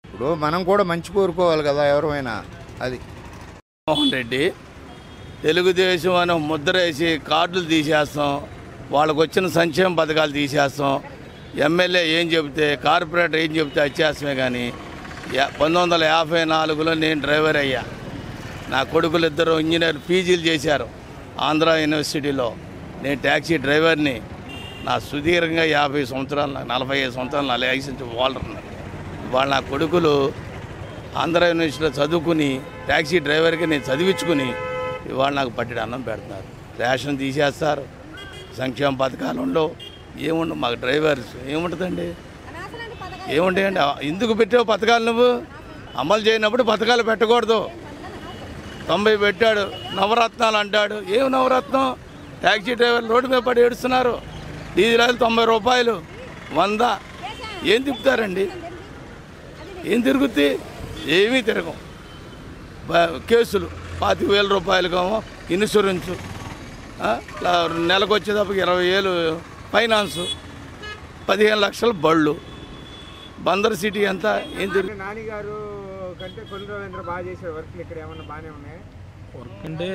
ఇప్పుడు మనం కూడా మంచి కోరుకోవాలి కదా ఎవరైనా అది మోహన్ రెడ్డి తెలుగుదేశం అని ఒక ముద్ర వేసి కార్డులు తీసేస్తాం వాళ్ళకు వచ్చిన సంక్షేమ పథకాలు తీసేస్తాం ఎమ్మెల్యే ఏం చెబితే కార్పొరేటర్ ఏం చెబితే వచ్చేస్తామే కానీ యా- పంతొమ్మిది వందల యాభై నాలుగులో నేను డ్రైవర్ అయ్యా నా కొడుకులు ఇద్దరు ఇంజనీర్ పీజీలు చేశారు ఆంధ్ర యూనివర్సిటీలో నేను ట్యాక్సీ డ్రైవర్ని నా సుదీర్ఘంగా యాభై సంవత్సరాలు నాకు నలభై ఐదు సంవత్సరాలు నా లైసెన్స్ హోల్డర్ని వాళ్ళ నా కొడుకులు ఆంధ్ర యూనివర్సిటీలో చదువుకుని ట్యాక్సీ డ్రైవర్కి నేను చదివించుకుని ఇవాళ నాకు పట్టడి అన్నం పెడుతున్నారు రేషన్ తీసేస్తారు సంక్షేమ పథకాలు ఉండవు ఏముండవు మాకు డ్రైవర్స్ ఏముంటుందండి ఏముంటాయండి ఎందుకు పెట్టావు పథకాలు నువ్వు అమలు చేయనప్పుడు పథకాలు పెట్టకూడదు తొంభై పెట్టాడు నవరత్నాలు అంటాడు ఏం నవరత్నం ట్యాక్సీ డ్రైవర్లు రోడ్డు మీద పడి ఏడుస్తున్నారు డీజిల్ ఆయిల్ తొంభై రూపాయలు వంద ఏం తిప్పుతారండి ఏం తిరుగుద్ది ఏమీ తిరగం బ- కేసులు పాతిక వేల రూపాయలకేమో ఇన్సూరెన్సు ఆ, ఇలా నెలకు వచ్చేటప్పటికి ఇరవై వేలు ఫైనాన్సు పదిహేను లక్షలు బళ్ళు బందర్ సిటీ అంతా ఏం తిరుగు నాని గారు కంటే కొన్ని రోజులు బాగా చేసే వర్క్లు ఇక్కడ ఏమన్నా బాగానే ఉన్నాయి వర్క్ అంటే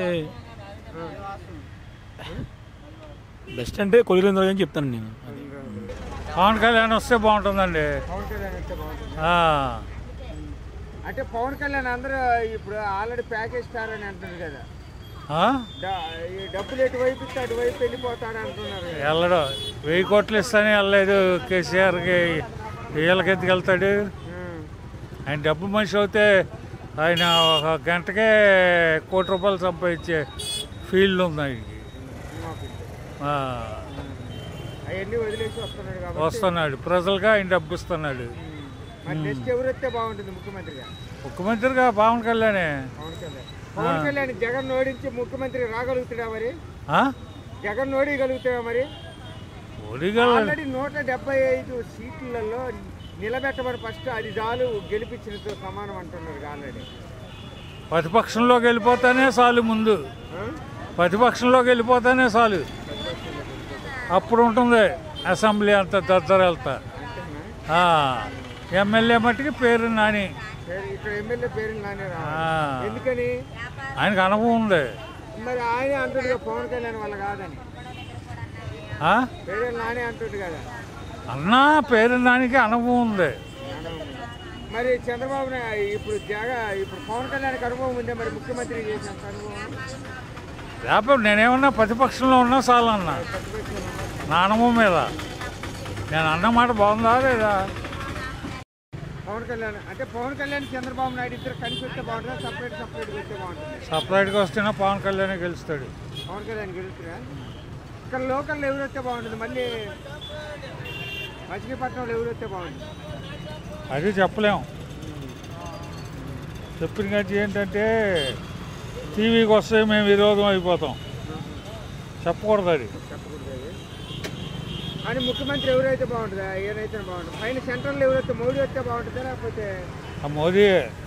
బెస్ట్ అంటే కొలిరేంద్ర అని చెప్తాను నేను పవన్ కళ్యాణ్ వస్తే బాగుంటుందండి పవన్ కళ్యాణ్ వస్తే బాగుంటుంది ఆ, అంటే పవన్ కళ్యాణ్ అందరూ ఇప్పుడు ఆల్రెడీ ప్యాకేజ్ స్టార్ అని అంటున్నారు కదా ఆ? డ- ఈ డబ్బులు ఎటువైపు ఇస్తే అటువైపు వెళ్ళిపోతాడు అంటున్నారు కదా. వెళ్ళడు వెయ్యి కోట్లు ఇస్తానే వెళ్ళలేదు కేసీఆర్కి వీళ్ళకి ఎందుకు వెళ్తాడు ఉం. ఆయన డబ్బు మనిషి అయితే ఆయన ఒక గంటకే కోటి రూపాయలు సంపాదించే ఫీల్డ్ ఉంది ఆయనకి ఆ, అవన్నీ వదిలేసి వస్తున్నాడు కాబట్టి వస్తున్నాడు ప్రజలుగా ఆయన డబ్బు ఇస్తున్నాడు మరి నెక్స్ట్ ఎవరు వస్తే బాగుంటుంది ముఖ్యమంత్రిగా ముఖ్యమంత్రిగా పవన్ కళ్యాణే పవన్ కళ్యాణ్ పవన్ కళ్యాణ్ జగన్ ఓడించి ముఖ్యమంత్రి రాగలుగుతాడా మరి ఆ? జగన్ ఓడిగలుగుతాడా మరి ఒడిగల్ ఆల్రెడీ నూట డెబ్బై ఐదు సీట్లలో నిలబెట్టమని ఫస్ట్ అది చాలు గెలిపించినతో సమానం అంటున్నారు ఆల్రెడీ ప్రతిపక్షంలోకి వెళ్ళిపోతానే చాలు ముందు ప్రతిపక్షంలోకి వెళ్ళిపోతానే చాలు అప్పుడు ఉంటుంది అసెంబ్లీ అంతా దద్దరెళ్తా ఎమ్మెల్యే మట్టికి పేరు నాని ఇక్కడ ఎమ్మెల్యే పేరు నానే రా ఆ, ఎందుకని ఆయనకు అనుభవం ఉంది మరి ఆయన అంటుంది పవన్ కళ్యాణ్ వల్ల కాదని ఆ? పేరు నానే అంటుంది కదా అన్నా పేరు నానికి అనుభవం ఉంది మరి చంద్రబాబు నాయుడు ఇప్పుడు జగ ఇప్పుడు పవన్ కళ్యాణ్కి అనుభవం ఉందే మరి ముఖ్యమంత్రి చేసినంత అనుభవం లేకపోతే నేనేమన్నా ప్రతిపక్షంలో ఉన్నా చాలు అన్నా నా అనుభవం మీద నేను అన్న మాట బాగుందా లేదా పవన్ కళ్యాణ్ అంటే పవన్ కళ్యాణ్ చంద్రబాబు నాయుడు ఇద్దరు కలిసి వస్తే బాగుంటుందా సపరేట్ సపరేట్ వస్తే బాగుంటుంది సపరేట్గా వస్తేనే పవన్ కళ్యాణ్ గెలుస్తాడు పవన్ కళ్యాణ్ గెలుస్తురా ఇక్కడ లోకల్లో ఎవరు వస్తే బాగుంటుంది మళ్ళీ మచిలీపట్నంలో ఎవరు వస్తే బాగుంటుంది అది చెప్పలేం చెప్పిన గంట ఏంటంటే టీవీకి వస్తే మేము విరోధం అయిపోతాం చెప్పకూడదు అది చెప్పకూడదు అది. కానీ ముఖ్యమంత్రి ఎవరైతే బాగుంటుందా ఏదైతే బాగుంటుంది పైన సెంట్రల్లో ఎవరైతే మోడీ వస్తే బాగుంటుందా లేకపోతే ఆ మోదీ